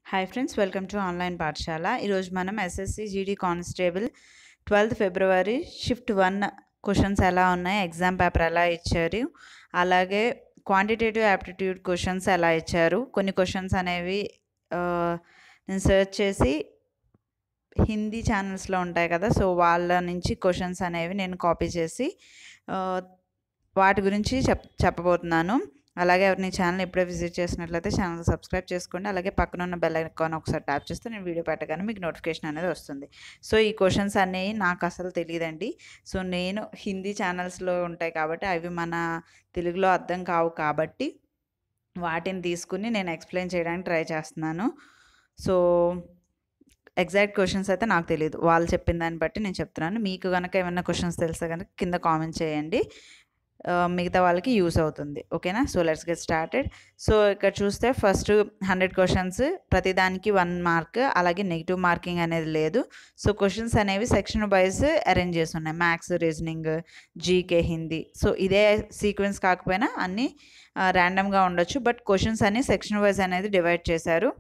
hi friends welcome to online Pathashala ఈరోజు మనం SSC GD constable twelfth February shift one questions ఎలా ఉన్నాయి exam paper ఎలా ఇచ్చారు అలాగే క్వాంటిటేటివ్ యాప్టిట్యూడ్ క్వశ్చన్స్ ఎలా ఇచ్చారు కొన్ని క్వశ్చన్స్ అనేవి ఆ, నేను సెర్చ్ చేసి హిందీ ఛానల్స్లో ఉంటాయి కదా సో వాళ్ళ నుంచి క్వశ్చన్స్ అనేవి నేను కాపీ చేసి ఆ, వాటి గురించి చెప్ చెప్పబోతున్నాను అలాగే ఎవరిని ఛానల్ ఇప్పుడే విజిట్ చేసినట్లయితే ఛానల్ సబ్స్క్రైబ్ చేసుకోండి అలాగే పక్కన ఉన్న బెల్ ఐకాన్ ఒకసారి ట్యాప్ చేస్తే నేను వీడియో పెట్టగానే మీకు నోటిఫికేషన్ అనేది వస్తుంది సో ఈ క్వశ్చన్స్ అనేవి నాకు అసలు తెలియదండి సో నేను హిందీ ఛానల్స్లో ఉంటాయి కాబట్టి అవి మన తెలుగులో అర్థం కావు కాబట్టి వాటిని తీసుకుని నేను ఎక్స్ప్లెయిన్ చేయడానికి ట్రై చేస్తున్నాను సో ఎగ్జాక్ట్ క్వశ్చన్స్ అయితే నాకు తెలియదు వాళ్ళు చెప్పిన దాన్ని బట్టి నేను చెప్తున్నాను మీకు కనుక ఏమైనా క్వశ్చన్స్ తెలిస్తే కనుక కింద కామెంట్ చేయండి ఆ, మిగతా వాళ్ళకి యూస్ అవుతుంది ఓకేనా so let's get started so ఇక్కడ చూస్తే ఫస్ట్ హండ్రెడ్ క్వశ్చన్స్ ప్రతిదానికి వన్ మార్క్ అలాగే నెగిటివ్ మార్కింగ్ అనేది లేదు సో క్వశ్చన్స్ అనేవి సెక్షన్ వైజ్ అరేంజ్ చేసి ఉన్నాయి maths reasoning GK Hindi so ఇదే సీక్వెన్స్ కాకపోయినా అన్నీ ర్యాండమ్గా ఉండొచ్చు బట్ క్వశ్చన్స్ అన్ని సెక్షన్ వైజ్ అనేది డివైడ్ చేశారు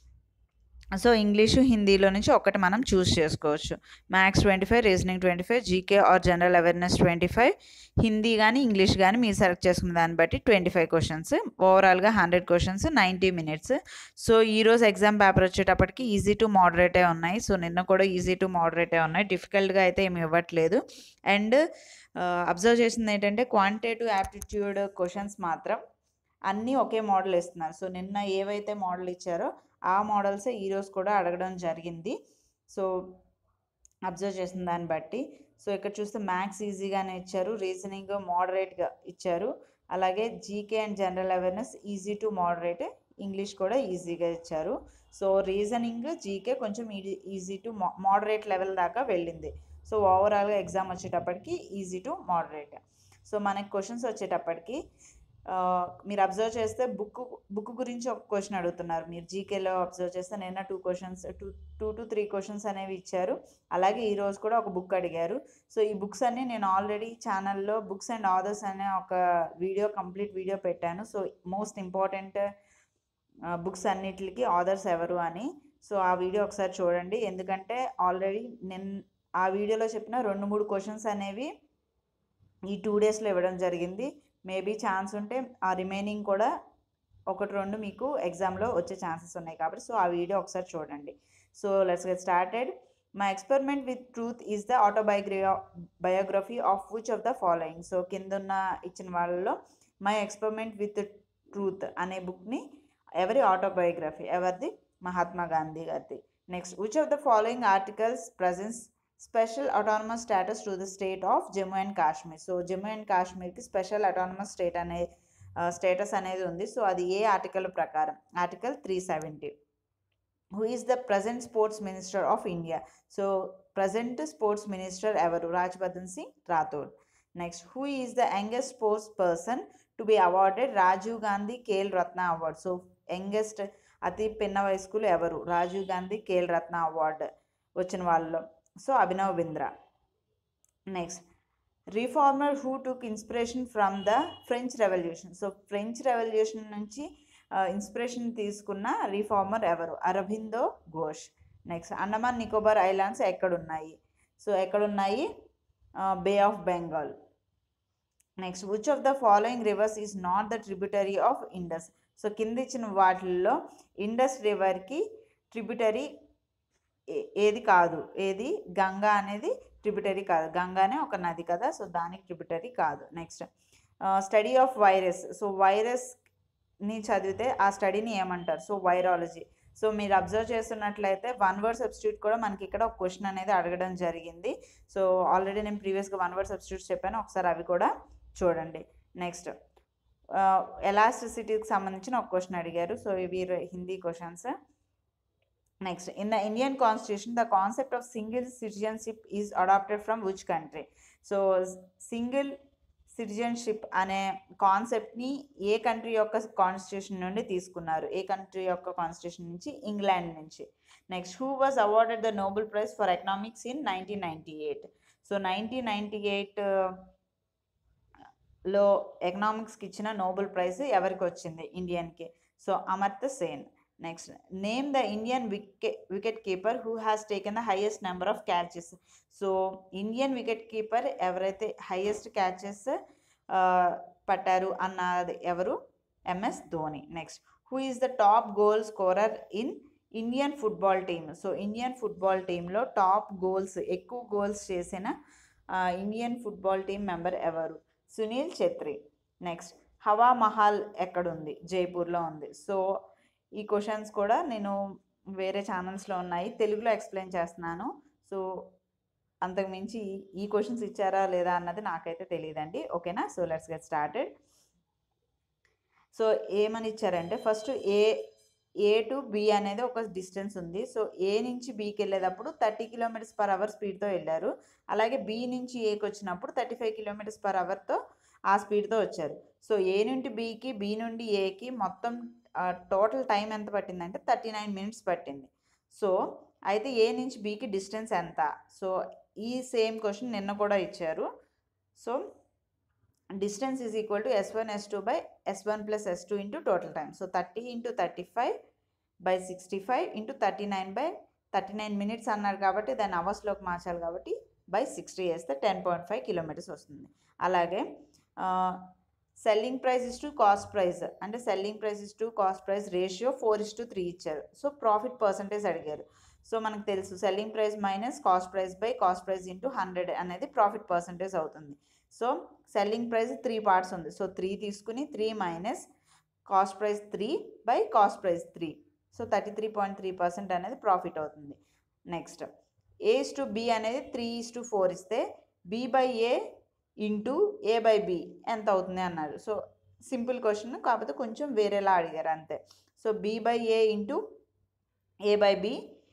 సో ఇంగ్లీషు హిందీలో నుంచి ఒకటి మనం చూస్ చేసుకోవచ్చు maths twenty five reasoning twenty five GK or general awareness twenty five Hindi కానీ ఇంగ్లీష్ కానీ మీరు సెలెక్ట్ చేసుకున్న దాన్ని బట్టి ట్వంటీ ఫైవ్ క్వశ్చన్స్ ఓవరాల్గా hundred questions ninety minutes so ఈరోజు ఎగ్జామ్ పేపర్ వచ్చేటప్పటికి ఈజీ టు మోడరేటే ఉన్నాయి సో నిన్న కూడా ఈజీ టు మోడరేటే ఉన్నాయి డిఫికల్ట్గా అయితే ఏమి ఇవ్వట్లేదు అండ్ అబ్జర్వ్ చేసింది ఏంటంటే క్వాంటిటేటివ్ యాప్టిట్యూడ్ క్వశ్చన్స్ మాత్రం అన్నీ ఒకే మోడల్ ఇస్తున్నారు సో నిన్న ఏవైతే మోడల్ ఇచ్చారో ఆ మోడల్సే ఈరోజు కూడా అడగడం జరిగింది సో అబ్జర్వ్ చేసిన దాన్ని బట్టి సో ఇక్కడ చూస్తే మ్యాథ్స్ ఈజీగానే ఇచ్చారు రీజనింగ్ మోడరేట్గా ఇచ్చారు అలాగే GK and general awareness easy to moderate English కూడా ఈజీగా ఇచ్చారు సో రీజనింగ్ జీకే కొంచెం ఈజీ టు మోడరేట్ లెవెల్ దాకా వెళ్ళింది సో ఓవరాల్గా ఎగ్జామ్ వచ్చేటప్పటికి ఈజీ టు మోడరేట్ సో మనకి క్వశ్చన్స్ వచ్చేటప్పటికి ఆ, మీరు అబ్జర్వ్ చేస్తే బుక్ బుక్ గురించి ఒక క్వశ్చన్ అడుగుతున్నారు మీరు జీకేలో అబ్జర్వ్ చేస్తే నిన్న two questions two two to three questions అనేవి ఇచ్చారు అలాగే ఈ రోజు కూడా ఒక బుక్ అడిగారు సో ఈ బుక్స్ అన్ని నేను ఆల్రెడీ ఛానల్లో బుక్స్ అండ్ ఆథర్స్ అనే ఒక వీడియో కంప్లీట్ వీడియో పెట్టాను సో మోస్ట్ ఇంపార్టెంట్ బుక్స్ అన్నిటికి ఆథర్స్ ఎవరు అని సో ఆ వీడియో ఒకసారి చూడండి ఎందుకంటే ఆల్రెడీ నేను ఆ వీడియోలో చెప్పిన రెండు మూడు క్వశ్చన్స్ అనేవి ఈ టూ డేస్లో ఇవ్వడం జరిగింది మేబీ ఛాన్స్ ఉంటే ఆ రిమైనింగ్ కూడా ఒకటి రెండు మీకు ఎగ్జామ్లో వచ్చే ఛాన్సెస్ ఉన్నాయి కాబట్టి సో ఆ వీడియో ఒకసారి చూడండి so let's get started my experiment with truth is the autobiography biography of which of the following so కిందున్న ఇచ్చిన వాళ్ళలో మై ఎక్స్పెరిమెంట్ విత్ ట్రూత్ అనే బుక్ని ఎవరి ఆటోబయోగ్రఫీ ఎవరిది మహాత్మా గాంధీ గారిది next which of the following articles presence special autonomous status to the state of Jammu and Kashmir so Jammu and కాశ్మీర్కి special autonomous state అనే స్టేటస్ అనేది ఉంది సో అది ఏ ఆర్టికల్ ప్రకారం article three seventy who is the present sports minister of India so present sports minister ఎవరు Rajyavardhan Singh Rathore next who is the youngest sports person to be awarded Rajiv Gandhi Khel Ratna award so youngest అతి పిన్న వయస్కులు ఎవరు రాజీవ్ గాంధీ ఖేల్ రత్న అవార్డు వచ్చిన వాళ్ళలో so Abhinav Bindra next reformer who took inspiration from the French revolution so French revolution నుంచి inspiration తీసుకున్న reformer ఎవరు అరబిందో ఘోష్ నెక్స్ట్ అండమాన్ నికోబార్ ఐలాండ్స్ ఎక్కడున్నాయి సో ఎక్కడున్నాయి bay of Bengal next which of the following rivers is not the tributary of Indus so కింద ఇచ్చిన వాటిల్లో Indus రివర్కి tributary ఏది కాదు ఏది గంగా అనేది ట్రిబ్యూటరీ కాదు గంగానే ఒక నది కదా సో దానికి ట్రిబ్యూటరీ కాదు next study of virus so వైరస్ని చదివితే ఆ స్టడీని ఏమంటారు సో వైరాలజీ సో మీరు అబ్జర్వ్ చేస్తున్నట్లయితే వన్ వర్డ్ సబ్స్టిట్యూట్ కూడా మనకి ఇక్కడ ఒక క్వశ్చన్ అనేది అడగడం జరిగింది సో ఆల్రెడీ నేను ప్రీవియస్గా వన్ వర్డ్ సబ్స్టిట్యూట్స్ చెప్పాను ఒకసారి అవి కూడా చూడండి నెక్స్ట్ ఎలాస్టిసిటీకి సంబంధించిన ఒక క్వశ్చన్ అడిగారు సో ఇవి Hindi questions next in the Indian constitution the concept of single citizenship is adopted from which country so single citizenship అనే కాన్సెప్ట్ని ఏ కంట్రీ యొక్క కాన్స్టిట్యూషన్ నుండి తీసుకున్నారు ఏ కంట్రీ యొక్క కాన్స్టిట్యూషన్ నుంచి ఇంగ్లాండ్ నుంచి next who was awarded the Nobel prize for economics in nineteen ninety eight so nineteen ninety eight లో ఎకనామిక్స్కి ఇచ్చిన నోబెల్ ప్రైజ్ ఎవరికి వచ్చింది ఇండియన్కి so Amartya Sen next name the Indian wicket wicket keeper who has taken the highest number of catches so Indian wicket keeper ఎవరైతే highest catches పట్టారు అన్నది ఎవరు MS Dhoni next who is the top goal scorer in Indian football team so Indian football టీంలో top goals ఎక్కువ goals చేసిన Indian football team member ఎవరు Sunil Chhetri next హవా మహల్ ఎక్కడుంది జైపూర్లో ఉంది సో ఈ క్వశ్చన్స్ కూడా నేను వేరే ఛానల్స్లో ఉన్నాయి తెలుగులో ఎక్స్ప్లెయిన్ చేస్తున్నాను సో అంతకు మించి ఈ క్వశ్చన్స్ ఇచ్చారా లేదా అన్నది నాకైతే తెలియదండి ఓకేనా so let's get started so ఏమని ఇచ్చారంటే first A A to B అనేది ఒక డిస్టెన్స్ ఉంది సో ఏ నుంచి బీకి వెళ్ళేటప్పుడు థర్టీ కిలోమీటర్స్ పర్ అవర్ స్పీడ్తో వెళ్ళారు అలాగే బి నుంచి ఏకి వచ్చినప్పుడు థర్టీ ఫైవ్ కిలోమీటర్స్ పర్ అవర్తో ఆ స్పీడ్తో వచ్చారు సో ఏ నుండి బీకి బి నుండి ఏకి మొత్తం టోటల్ టైం ఎంత పట్టిందంటే థర్టీ నైన్ మినిట్స్ పట్టింది సో అయితే ఏ నుంచి బీకి డిస్టెన్స్ ఎంత సో ఈ సేమ్ క్వశ్చన్ నిన్న కూడా ఇచ్చారు so distance is equal to S one S two by S one plus S two into total time so thirty into thirty five by sixty five into thirty nine by thirty nine minutes అన్నారు కాబట్టి దాన్ని అవర్స్లోకి మార్చాలి కాబట్టి by sixty వేస్తే ten point five kilometres వస్తుంది అలాగే selling price is to cost price అంటే selling price is to cost price ratio four is to three ఇచ్చారు సో ప్రాఫిట్ పర్సంటేజ్ అడిగారు సో మనకు తెలుసు selling price minus cost price by cost price into hundred అనేది profit percentage అవుతుంది so selling price three parts ఉంది so three తీసుకుని three minus cost price three by cost price three so thirty three point three percent అనేది profit అవుతుంది next A's to B అనేది three is to four ఇస్తే B by A into A by B ఎంత అవుతుంది అన్నారు so simple question కాకపోతే కొంచెం వేరేలా అడిగారు అంతే so B by A into A by B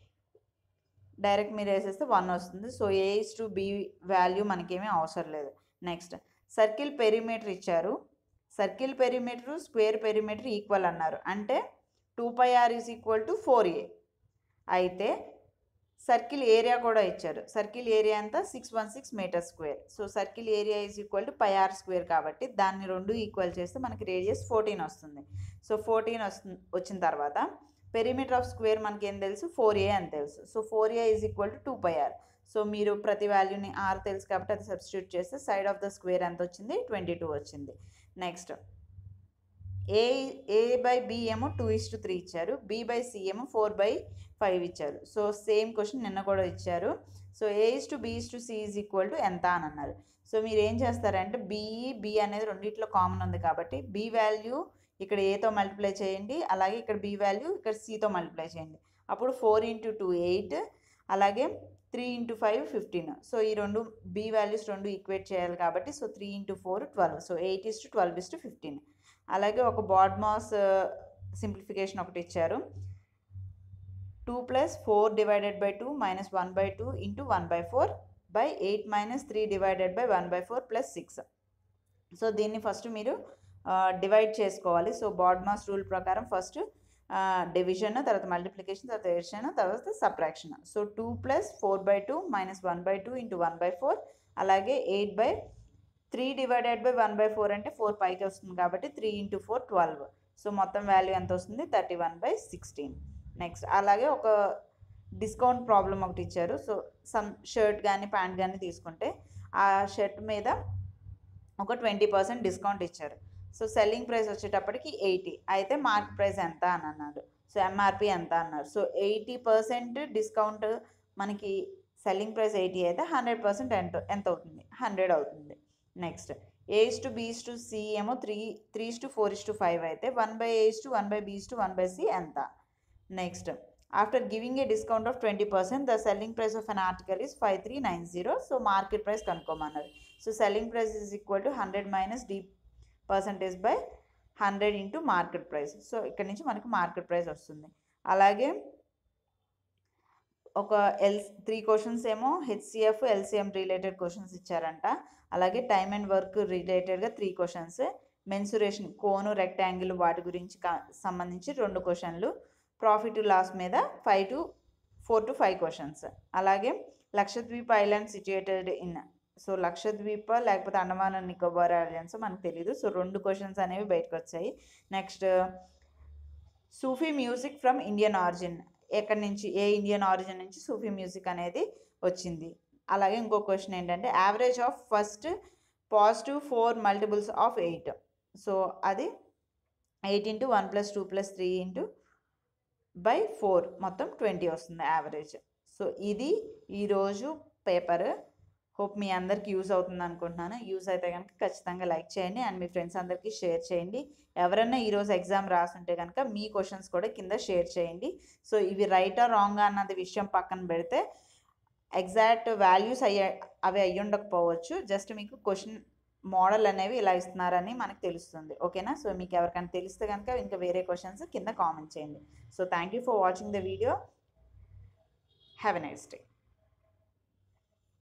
direct మీరు వేసేస్తే వన్ వస్తుంది so A is to B value మనకేమీ అవసరం లేదు నెక్స్ట్ సర్కిల్ పెరిమీటర్ ఇచ్చారు circle perimeter square perimeter equal అన్నారు అంటే two pi r is equal to four A అయితే సర్కిల్ ఏరియా కూడా ఇచ్చారు సర్కిల్ ఏరియా అంతా six one six meter square so circle area is equal to pi r square కాబట్టి దాన్ని రెండు equal చేస్తే మనకి రేడియస్ ఫోర్టీన్ వస్తుంది సో ఫోర్టీన్ వస్తుంది వచ్చిన తర్వాత పెరిమీటర్ ఆఫ్ స్క్వేర్ మనకి ఏం తెలుసు ఫోర్ ఏ అని తెలుసు so four A is equal to two pi r so మీరు ప్రతి వాల్యూని ఆర్ తెలుసు కాబట్టి అది సబ్స్టిట్యూట్ చేస్తే సైడ్ ఆఫ్ ద స్క్వేర్ ఎంత వచ్చింది ట్వంటీ టూ వచ్చింది next A A by B ఏమో టూ ఇస్ టు త్రీ ఇచ్చారు బి బై సి ఏమో ఫోర్ బై ఫైవ్ ఇచ్చారు సో సేమ్ క్వశ్చన్ నిన్న కూడా ఇచ్చారు so A is to B is to C is equal to ఎంత అని అన్నారు సో మీరు ఏం చేస్తారంటే బిఈ బి అనేది రెండిట్లో కామన్ ఉంది కాబట్టి బి వాల్యూ ఇక్కడ ఏతో మల్టిప్లై చేయండి అలాగే ఇక్కడ బి వాల్యూ ఇక్కడ సితో మల్టిప్లై చేయండి అప్పుడు ఫోర్ ఇంటూ టూ ఎయిట్ అలాగే three into five fifteen so ఈ రెండు బి వాల్యూస్ రెండు ఈక్వేట్ చేయాలి కాబట్టి so three into four twelve so eight is to twelve is to fifteen అలాగే ఒక బాడ్మాస్ సింప్లిఫికేషన్ ఒకటి ఇచ్చారు two plus four divided by two minus one by two into one by four by eight minus three divided by one by four plus six so దీన్ని first మీరు divide చేసుకోవాలి so BODMAS rule ప్రకారం first division తర్వాత multiplication తర్వాత addition తర్వాత subtraction so two plus four by two minus one by two into one by four అలాగే eight by three divided by one by four అంటే four పైకి వస్తుంది కాబట్టి three into four twelve so మొత్తం value ఎంత వస్తుంది thirty one by sixteen next అలాగే ఒక డిస్కౌంట్ ప్రాబ్లం ఒకటి ఇచ్చారు సో సమ్ షర్ట్ కానీ ప్యాంట్ కానీ తీసుకుంటే ఆ షర్ట్ మీద ఒక ట్వంటీ పర్సెంట్ డిస్కౌంట్ ఇచ్చారు సో సెల్లింగ్ ప్రైస్ వచ్చేటప్పటికి ఎయిటీ అయితే మార్కెట్ ప్రైస్ ఎంత అని అన్నారు సో ఎంఆర్పి ఎంత అన్నారు సో ఎయిటీ పర్సెంట్ డిస్కౌంట్ మనకి సెల్లింగ్ ప్రైస్ ఎయిటీ అయితే హండ్రెడ్ పర్సెంట్ ఎంత ఎంత అవుతుంది హండ్రెడ్ అవుతుంది next A's to B's to C ఏమో three three to four is to five అయితే one by A's to one by B's to one by C ఎంత next after giving a discount of twenty percent the selling price of an article is five three nine zero so market price కనుక్కోమన్నారు so selling price is equal to hundred minus D percentage by hundred into market price so ఇక్కడ నుంచి మనకి market price వస్తుంది అలాగే ఒక L three questions ఏమో HCF LCM related questions ఇచ్చారంట అలాగే టైమ్ అండ్ వర్క్ రిలేటెడ్గా three questions mensuration cone rectangle వాటి గురించి సంబంధించి రెండు క్వశ్చన్లు ప్రాఫిట్ లాస్ మీద five to four to five questions అలాగే Lakshadweep island situated in so Lakshadweep లేకపోతే అండమాన్ అండ్ నికోబార్ ఐలాండ్స్ మనకు తెలియదు సో రెండు క్వశ్చన్స్ అనేవి బయటకు వచ్చాయి next Sufi music from Indian origin ఎక్కడి నుంచి ఏ ఇండియన్ ఆరిజిన్ నుంచి సూఫీ మ్యూజిక్ అనేది వచ్చింది అలాగే ఇంకో క్వశ్చన్ ఏంటంటే average of first positive four multiples of eight so అది eight into one plus two plus three into by four మొత్తం ట్వంటీ వస్తుంది యావరేజ్ సో ఇది ఈరోజు పేపర్ హోప్ మీ అందరికి యూస్ అవుతుంది అనుకుంటున్నాను యూస్ అయితే కనుక ఖచ్చితంగా లైక్ చేయండి అండ్ మీ ఫ్రెండ్స్ అందరికీ షేర్ చేయండి ఎవరైనా ఈరోజు ఎగ్జామ్ రాసుంటే కనుక మీ క్వశ్చన్స్ కూడా కింద షేర్ చేయండి సో ఇవి రైటా రాంగ్ అన్నది విషయం పక్కన పెడితే ఎగ్జాక్ట్ వాల్యూస్ అయ్యే అవి అయ్యి ఉండకపోవచ్చు జస్ట్ మీకు క్వశ్చన్ మోడల్ అనేవి ఇలా ఇస్తున్నారని మనకు తెలుస్తుంది ఓకేనా సో మీకు ఎవరికైనా తెలిస్తే కనుక ఇంకా వేరే క్వశ్చన్స్ కింద కామెంట్ చేయండి so thank you for watching the video have a nice day